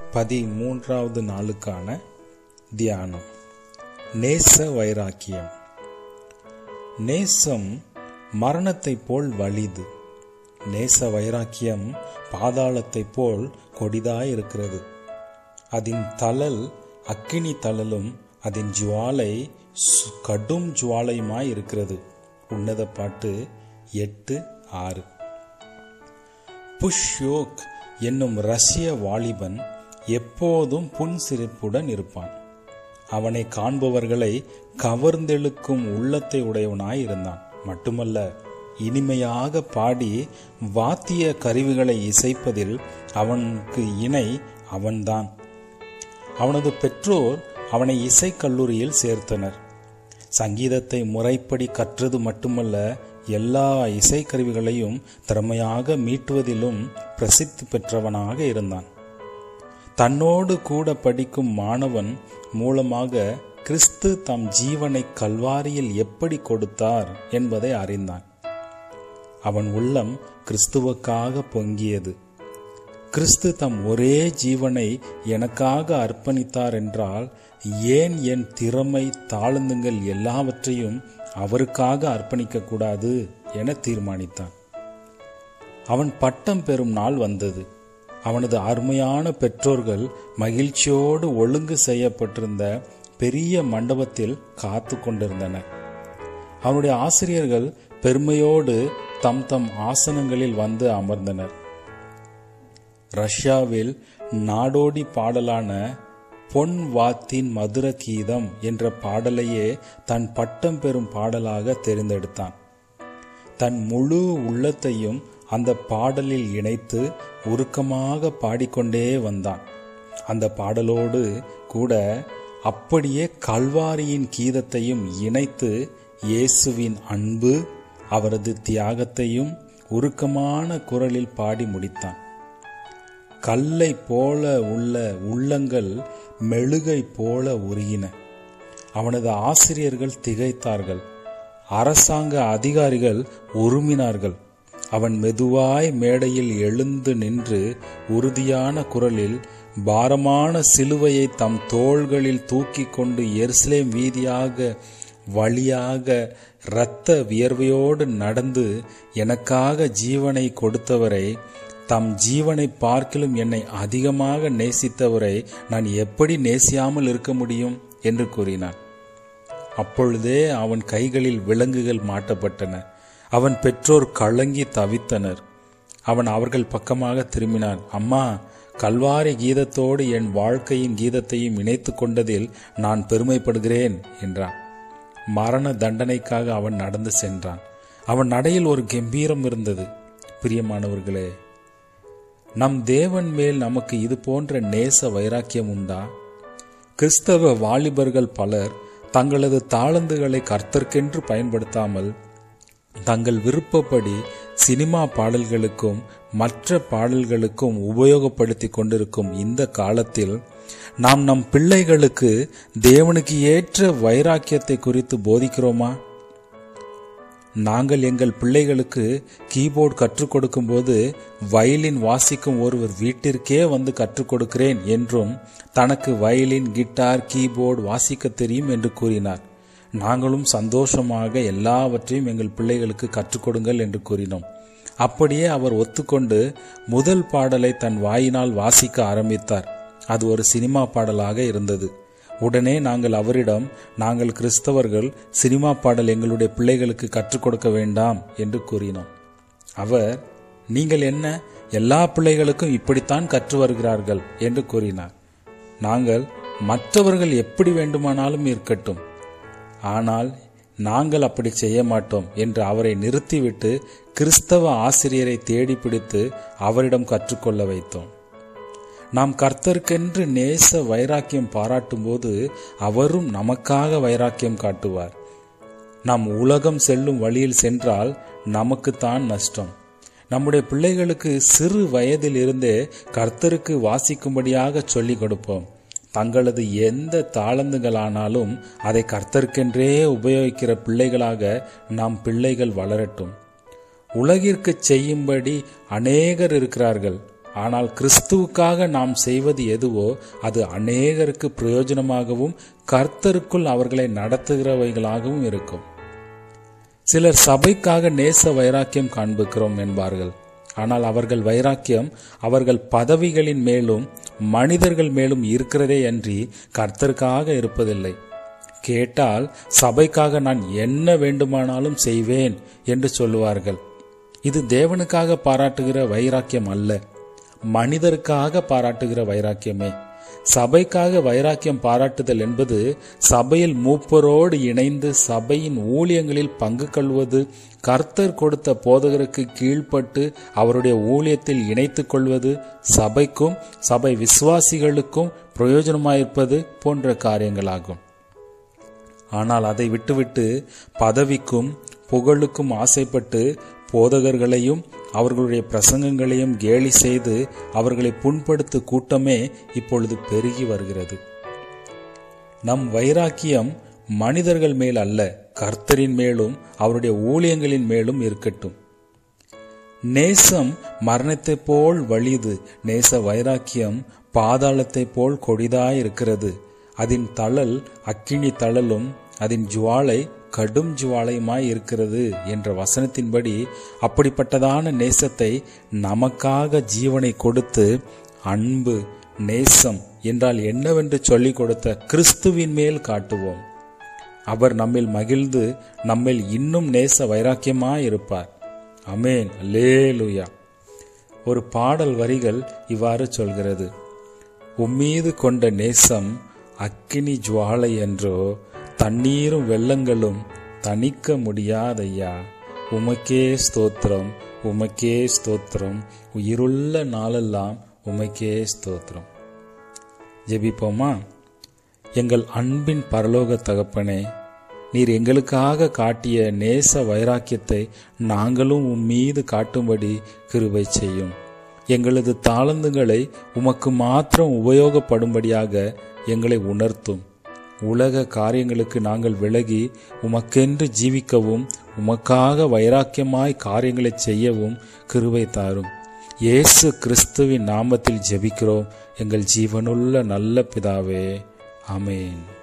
பதிமூன்றாவது நாளுக்கான தியானம் நேச வைராக்கியம் நேசம் மரணத்தைப் போல் வலிது நேச வைராக்கியம் பாதாளத்தைப் போல் கொடிதாயிருக்கிறது அதன் தளல் அக்கினி தளலும் அதன் ஜுவாலை சு- கடும் ஜுவாலையுமாய் இருக்கிறது உன்னத பாட்டு எட்டு ஆறு புஷ்யோக் என்னும் ரஷ்ய வாலிபன் எப்போதும் புன்சிரிப்புடன் இருப்பான் அவனை காண்பவர்களை கவர்ந்தெழுக்கும் உள்ளத்தை உடையவனாய் இருந்தான் மட்டுமல்ல இனிமையாக பாடி வாத்திய கருவிகளை இசைப்பதில் அவனுக்கு இணை அவன்தான் அவனது பெற்றோர் அவனை இசைக்கல்லூரியில் சேர்த்தனர் சங்கீதத்தை முறைப்படி கற்றது மட்டுமல்ல எல்லா இசைக்கருவிகளையும் திறமையாக மீட்டுவதிலும் பிரசித்தி பெற்றவனாக இருந்தான் தன்னோடு கூட படிக்கும் மாணவன் மூலமாக கிறிஸ்து தம் ஜீவனை கல்வாரியில் எப்படி கொடுத்தார் என்பதை அறிந்தான் அவன் உள்ளம் கிறிஸ்துவுக்காக பொங்கியது கிறிஸ்து தம் ஒரே ஜீவனை எனக்காக அர்ப்பணித்தார் என்றால் ஏன் என் திறமை தாளந்துங்கள் எல்லாவற்றையும் அவருக்காக அர்ப்பணிக்க கூடாது என தீர்மானித்தான் அவன் பட்டம் பெறும் நாள் வந்தது அவனது அருமையான பெற்றோர்கள் மகிழ்ச்சியோடு ஒழுங்கு செய்யப்பட்டிருந்த பெரிய மண்டபத்தில் காத்து கொண்டிருந்தனர் அவனுடைய ஆசிரியர்கள் பெருமையோடு தம் தம் ஆசனங்களில் வந்து அமர்ந்தனர் ரஷ்யாவில் நாடோடி பாடலான பொன் வாத்தின் மதுர கீதம் என்ற பாடலையே தன் பட்டம் பெறும் பாடலாக தேர்ந்தெடுத்தான் தன் முழு உள்ளத்தையும் அந்த பாடலில் இணைத்து உருக்கமாக பாடிக்கொண்டே வந்தான் அந்த பாடலோடு கூட அப்படியே கல்வாரியின் கீதத்தையும் இணைத்து இயேசுவின் அன்பு அவரது தியாகத்தையும் உருக்கமான குரலில் பாடி முடித்தான் கல்லை போல உள்ள உள்ளங்கள் மெழுகை போல உருகின அவனது ஆசிரியர்கள் திகைத்தார்கள் அரசாங்க அதிகாரிகள் உருமினார்கள் அவன் மெதுவாய் மேடையில் எழுந்து நின்று உறுதியான குரலில் பாரமான சிலுவையை தம் தோள்களில் தூக்கிக் கொண்டு எருசலேம் வீதியாக வழியாக இரத்த வியர்வையோடு நடந்து எனக்காக ஜீவனை கொடுத்தவரை தம் ஜீவனை பார்க்கிலும் என்னை அதிகமாக நேசித்தவரை நான் எப்படி நேசியாமல் இருக்க முடியும் என்று கூறினான் அப்பொழுதே அவன் கைகளில் விலங்குகள் மாட்டப்பட்டன அவன் பெற்றோர் கலங்கி தவித்தனர் அவன் அவர்கள் பக்கமாக திரும்பினான் அம்மா கல்வாரி கீதத்தோடு என் வாழ்க்கையின் கீதத்தையும் இணைத்து கொண்டதில் நான் பெருமைப்படுகிறேன் என்றான் மரண தண்டனைக்காக அவன் நடந்து சென்றான் அவன் நடையில் ஒரு கம்பீரம் இருந்தது பிரியமானவர்களே நம் தேவன் மேல் நமக்கு இது போன்ற நேச வைராக்கியம் உண்டா கிறிஸ்தவ வாலிபர்கள் பலர் தங்களது தாளந்துகளை கர்த்தர்க்கென்று பயன்படுத்தாமல் தங்கள் விருப்பப்படி சினிமா பாடல்களுக்கும் மற்ற பாடல்களுக்கும் உபயோகப்படுத்தி கொண்டிருக்கும் இந்த காலத்தில் நாம் நம் பிள்ளைகளுக்கு தேவனுக்கு ஏற்ற வைராக்கியத்தை குறித்து போதிக்கிறோமா நாங்கள் எங்கள் பிள்ளைகளுக்கு கீபோர்டு கற்றுக் கொடுக்கும்போது வயலின் வாசிக்கும் ஒருவர் வீட்டிற்கே வந்து கற்றுக் கொடுக்கிறேன் என்றும் தனக்கு வயலின் கிட்டார் கீபோர்டு வாசிக்க தெரியும் என்று கூறினார் நாங்களும் சந்தோஷமாக எல்லாவற்றையும் எங்கள் பிள்ளைகளுக்கு கற்றுக் கொடுங்கள் என்று கூறினோம் அப்படியே அவர் ஒத்துக்கொண்டு முதல் பாடலை தன் வாயினால் வாசிக்க ஆரம்பித்தார் அது ஒரு சினிமா பாடலாக இருந்தது உடனே நாங்கள் அவரிடம் நாங்கள் கிறிஸ்தவர்கள் சினிமா பாடல் எங்களுடைய பிள்ளைகளுக்கு கற்றுக் கொடுக்க வேண்டாம் என்று கூறினோம் அவர் நீங்கள் என்ன எல்லா பிள்ளைகளுக்கும் இப்படித்தான் கற்று வருகிறார்கள் என்று கூறினார் நாங்கள் மற்றவர்கள் எப்படி வேண்டுமானாலும் இருக்கட்டும் ஆனால் நாங்கள் அப்படி செய்ய மாட்டோம் என்று அவரை நிறுத்திவிட்டு கிறிஸ்தவ ஆசிரியரை தேடி பிடித்து அவரிடம் கற்றுக்கொள்ள வைத்தோம் நாம் கர்த்தருக்கென்று நேச வைராக்கியம் பாராட்டும்போது அவரும் நமக்காக வைராக்கியம் காட்டுவார் நாம் உலகம் செல்லும் வழியில் சென்றால் நமக்குத்தான் நஷ்டம் நம்முடைய பிள்ளைகளுக்கு சிறு வயதில் இருந்தே கர்த்தருக்கு வாசிக்கும்படியாக சொல்லிக் கொடுப்போம் தங்களது எந்த தாளந்துகளானாலும் அதை கர்த்தருக்கென்றே உபயோகிக்கிற பிள்ளைகளாக நாம் பிள்ளைகள் வளரட்டும் உலகிற்கு செய்யும்படி அநேகர் இருக்கிறார்கள் ஆனால் கிறிஸ்துவுக்காக நாம் செய்வது எதுவோ அது அநேகருக்கு பிரயோஜனமாகவும் கர்த்தருக்குள் அவர்களை நடத்துகிறவைகளாகவும் இருக்கும் சிலர் சபைக்காக நேச வைராக்கியம் காண்பிக்கிறோம் என்பார்கள் ஆனால் அவர்கள் வைராக்கியம் அவர்கள் பதவிகளின் மேலும் மனிதர்கள் மேலும் இருக்கிறதே அன்றி கர்த்தருக்காக இருப்பதில்லை கேட்டால் சபைக்காக நான் என்ன வேண்டுமானாலும் செய்வேன் என்று சொல்லுவார்கள் இது தேவனுக்காக பாராட்டுகிற வைராக்கியம் அல்ல மனிதருக்காக பாராட்டுகிற வைராக்கியமே சபைக்காக வைராக்கியம் பாராட்டுதல் என்பது சபையில் மூப்பரோடு இணைந்து சபையின் ஊழியங்களில் பங்கு கொள்வது கர்த்தர் கொடுத்த போதகருக்கு கீழ்ப்பட்டு அவருடைய ஊழியத்தில் இணைத்துக் கொள்வது சபைக்கும் சபை விசுவாசிகளுக்கும் பிரயோஜனமாயிருப்பது போன்ற காரியங்களாகும் ஆனால் அதை விட்டுவிட்டு பதவிக்கும் புகழுக்கும் ஆசைப்பட்டு போதகர்களையும் அவர்களுடைய பிரசங்கங்களையும் கேலி செய்து அவர்களை புண்படுத்து கூட்டமே இப்பொழுது பெருகி வருகிறது நம் வைராக்கியம் மனிதர்கள் மேல் அல்ல கர்த்தரின் மேலும் அவருடைய ஊழியங்களின் மேலும் இருக்கட்டும் நேசம் மரணத்தைப் போல் வலிது நேச வைராக்கியம் பாதாளத்தைப் போல் கொடிதாயிருக்கிறது அதன் தழல் அக்கினி தழலும் அதன் ஜுவாலை கடும் ஜுவாலையுமாய் இருக்கிறது என்ற வசனத்தின்படி அப்படிப்பட்டதான நேசத்தை நமக்காக ஜீவனை கொடுத்து அன்பு நேசம் என்றால் என்னவென்று சொல்லிக் கொடுத்த கிறிஸ்துவின் மேல் காட்டுவோம் அவர் நம்மில் மகிழ்ந்து நம்மில் இன்னும் நேச வைராக்கியமாய் இருப்பார் அமேன் லேலுயா ஒரு பாடல் வரிகள் இவ்வாறு சொல்கிறது உம்மீது கொண்ட நேசம் அக்கினி ஜுவாலை என்றோ தண்ணீரும் வெள்ளங்களும் தணிக்க முடியாதையா உமக்கே ஸ்தோத்திரம் உமக்கே ஸ்தோத்திரம் உயிருள்ள நாளெல்லாம் உமக்கே ஸ்தோத்திரம் ஜெபிப்போமா எங்கள் அன்பின் பரலோக தகப்பனே நீர் எங்களுக்காக காட்டிய நேச வைராக்கியத்தை நாங்களும் உம்மீது காட்டும்படி கிருபை செய்யும் எங்களது தாளந்துகளை உமக்கு மாத்திரம் உபயோகப்படும்படியாக எங்களை உணர்த்தும் உலக காரியங்களுக்கு நாங்கள் விலகி உமக்கென்று ஜீவிக்கவும் உமக்காக வைராக்கியமாய் காரியங்களை செய்யவும் கிருபை தாரும் இயேசு கிறிஸ்துவின் நாமத்தில் ஜெபிக்கிறோம் எங்கள் ஜீவனுள்ள நல்ல பிதாவே ஆமேன்